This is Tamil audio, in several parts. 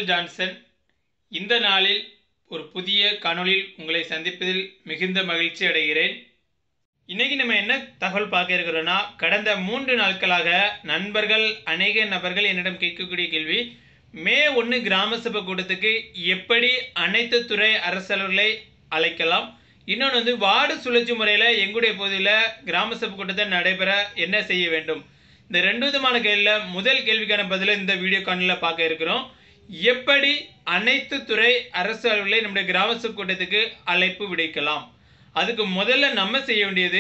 மைக்கேல் ஜான்சன் இந்த நாளில் ஒரு புதிய காணொளியில் உங்களை சந்திப்பதில் மிகுந்த மகிழ்ச்சி அடைகிறேன் இன்னைக்கு நம்ம என்ன தகவல் பார்க்க இருக்கிறோன்னா கடந்த மூன்று நாட்களாக நண்பர்கள் அநேக நபர்கள் என்னிடம் கேட்கக்கூடிய கேள்வி மே ஒன்று கிராம சபை கூட்டத்துக்கு எப்படி அனைத்து துறை அரசர்களை அழைக்கலாம் இன்னொன்று வந்து வார்டு சுழற்சி முறையில் எங்களுடைய பகுதியில் கிராம சபை கூட்டத்தை நடைபெற என்ன செய்ய வேண்டும் இந்த ரெண்டு விதமான கேள்வியில் முதல் கேள்விக்கான பதிலை இந்த வீடியோ காணொலியில் பார்க்க இருக்கிறோம் எப்படி அனைத்து துறை அரசு அலுவலை நம்முடைய கிராம சபை கூட்டத்துக்கு அழைப்பு விடுக்கலாம் அதுக்கு முதல்ல நம்ம செய்ய வேண்டியது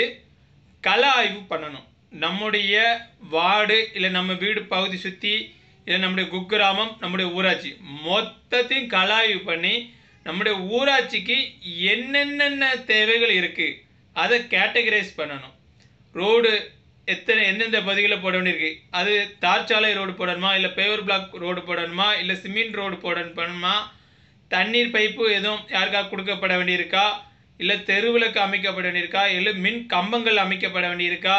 கள ஆய்வு பண்ணணும் நம்முடைய வார்டு இல்லை நம்ம வீடு பகுதி சுற்றி இல்லை நம்முடைய குக்கிராமம் நம்முடைய ஊராட்சி மொத்தத்தையும் கள ஆய்வு பண்ணி நம்முடைய ஊராட்சிக்கு என்னென்ன தேவைகள் இருக்குது அதை கேட்டகரைஸ் பண்ணணும் ரோடு எத்தனை எந்தெந்த பகுதிகளில் போட வேண்டியிருக்கு அது தார்ச்சாலை ரோடு போடணுமா இல்லை பேவர் பிளாக் ரோடு போடணுமா இல்லை சிமெண்ட் ரோடு போடணுமா தண்ணீர் பைப்பு எதுவும் யாருக்காக கொடுக்கப்பட வேண்டியிருக்கா இல்லை தெருவிளக்கு அமைக்கப்பட வேண்டியிருக்கா இல்லை மின் கம்பங்கள் அமைக்கப்பட வேண்டியிருக்கா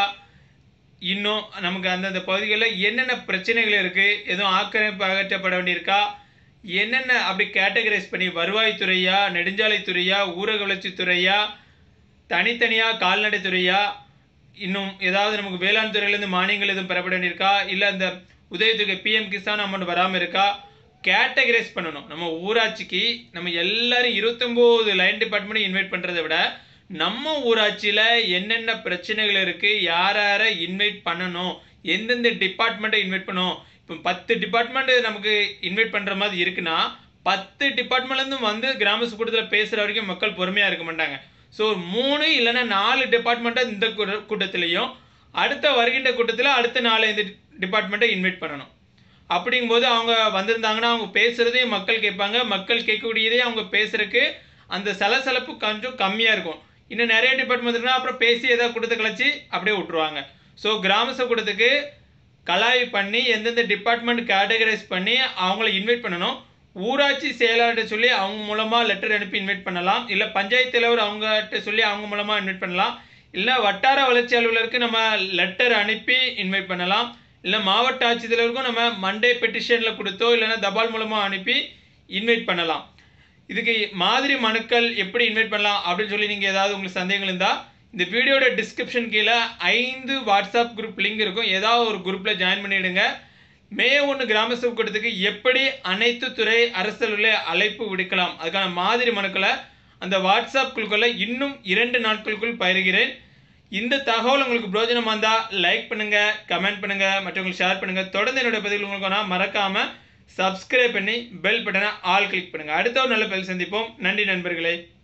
இன்னும் நமக்கு அந்தந்த பகுதிகளில் என்னென்ன பிரச்சனைகள் இருக்குது எதுவும் ஆக்கிரமிப்பு அகற்றப்பட வேண்டியிருக்கா என்னென்ன அப்படி கேட்டகரைஸ் பண்ணி வருவாய்த்துறையா நெடுஞ்சாலைத்துறையா ஊரக வளர்ச்சித்துறையா தனித்தனியாக கால்நடைத்துறையா இன்னும் ஏதாவது நமக்கு வேளாண் துறையிலேருந்து மானியங்கள் எதுவும் பெறப்பட வேண்டியிருக்கா இல்லை அந்த உதவித்தொகை பிஎம் கிசான் அமௌண்ட் வராமல் இருக்கா கேட்டகரைஸ் பண்ணணும் நம்ம ஊராட்சிக்கு நம்ம எல்லாரும் இருபத்தொம்போது லைன் டிபார்ட்மெண்ட் இன்வைட் பண்ணுறதை விட நம்ம ஊராட்சியில் என்னென்ன பிரச்சனைகள் இருக்குது யார் யாரை இன்வைட் பண்ணணும் எந்தெந்த டிபார்ட்மெண்ட்டை இன்வைட் பண்ணணும் இப்போ பத்து டிபார்ட்மெண்ட் நமக்கு இன்வைட் பண்ணுற மாதிரி இருக்குன்னா பத்து டிபார்ட்மெண்ட்லேருந்து வந்து கிராம கூட்டத்தில் பேசுகிற வரைக்கும் மக்கள் பொறுமையாக இருக்க மாட்டாங்க ஸோ மூணு இல்லைன்னா நாலு டிபார்ட்மெண்ட்டை இந்த கூட்டத்திலையும் அடுத்த வருகின்ற கூட்டத்தில் அடுத்த நாலு இந்த டிபார்ட்மெண்ட்டை இன்வைட் பண்ணணும் அப்படிங்கும்போது அவங்க வந்திருந்தாங்கன்னா அவங்க பேசுகிறதையும் மக்கள் கேட்பாங்க மக்கள் கேட்கக்கூடியதே அவங்க பேசுகிறதுக்கு அந்த சலசலப்பு கொஞ்சம் கம்மியாக இருக்கும் இன்னும் நிறைய டிபார்ட்மெண்ட் இருக்குன்னா அப்புறம் பேசி ஏதாவது கொடுத்து கழிச்சு அப்படியே விட்ருவாங்க ஸோ கிராம சபை கூட்டத்துக்கு கலாய் பண்ணி எந்தெந்த டிபார்ட்மெண்ட் கேட்டகரைஸ் பண்ணி அவங்கள இன்வைட் பண்ணணும் ஊராட்சி செயலாளர்கிட்ட சொல்லி அவங்க மூலமாக லெட்டர் அனுப்பி இன்வைட் பண்ணலாம் இல்லை பஞ்சாயத்து தலைவர் அவங்ககிட்ட சொல்லி அவங்க மூலமாக இன்வைட் பண்ணலாம் இல்லை வட்டார வளர்ச்சி அலுவலருக்கு நம்ம லெட்டர் அனுப்பி இன்வைட் பண்ணலாம் இல்லை மாவட்ட ஆட்சித்தலைவருக்கும் நம்ம மண்டே பெட்டிஷனில் கொடுத்தோ இல்லைன்னா தபால் மூலமாக அனுப்பி இன்வைட் பண்ணலாம் இதுக்கு மாதிரி மனுக்கள் எப்படி இன்வைட் பண்ணலாம் அப்படின்னு சொல்லி நீங்கள் ஏதாவது உங்களுக்கு சந்தேகங்கள் இருந்தால் இந்த வீடியோட டிஸ்கிரிப்ஷன் கீழே ஐந்து வாட்ஸ்அப் குரூப் லிங்க் இருக்கும் ஏதாவது ஒரு குரூப்பில் ஜாயின் பண்ணிவிடுங்க மே ஒன்று கிராம சபை கூட்டத்துக்கு எப்படி அனைத்து துறை அரசுகளை அழைப்பு விடுக்கலாம் அதுக்கான மாதிரி மனுக்களை அந்த வாட்ஸ்அப் குழுக்களை இன்னும் இரண்டு நாட்களுக்குள் பயிர்கிறேன் இந்த தகவல் உங்களுக்கு பிரோஜனமாக இருந்தால் லைக் பண்ணுங்கள் கமெண்ட் பண்ணுங்கள் மற்றவங்களுக்கு ஷேர் பண்ணுங்கள் தொடர்ந்து என்னுடைய பதிவில் உங்களுக்கு நான் மறக்காமல் சப்ஸ்கிரைப் பண்ணி பெல் பட்டனை ஆல் கிளிக் பண்ணுங்கள் அடுத்த ஒரு நல்ல பதில் சந்திப்போம் நன்றி நண்பர்களே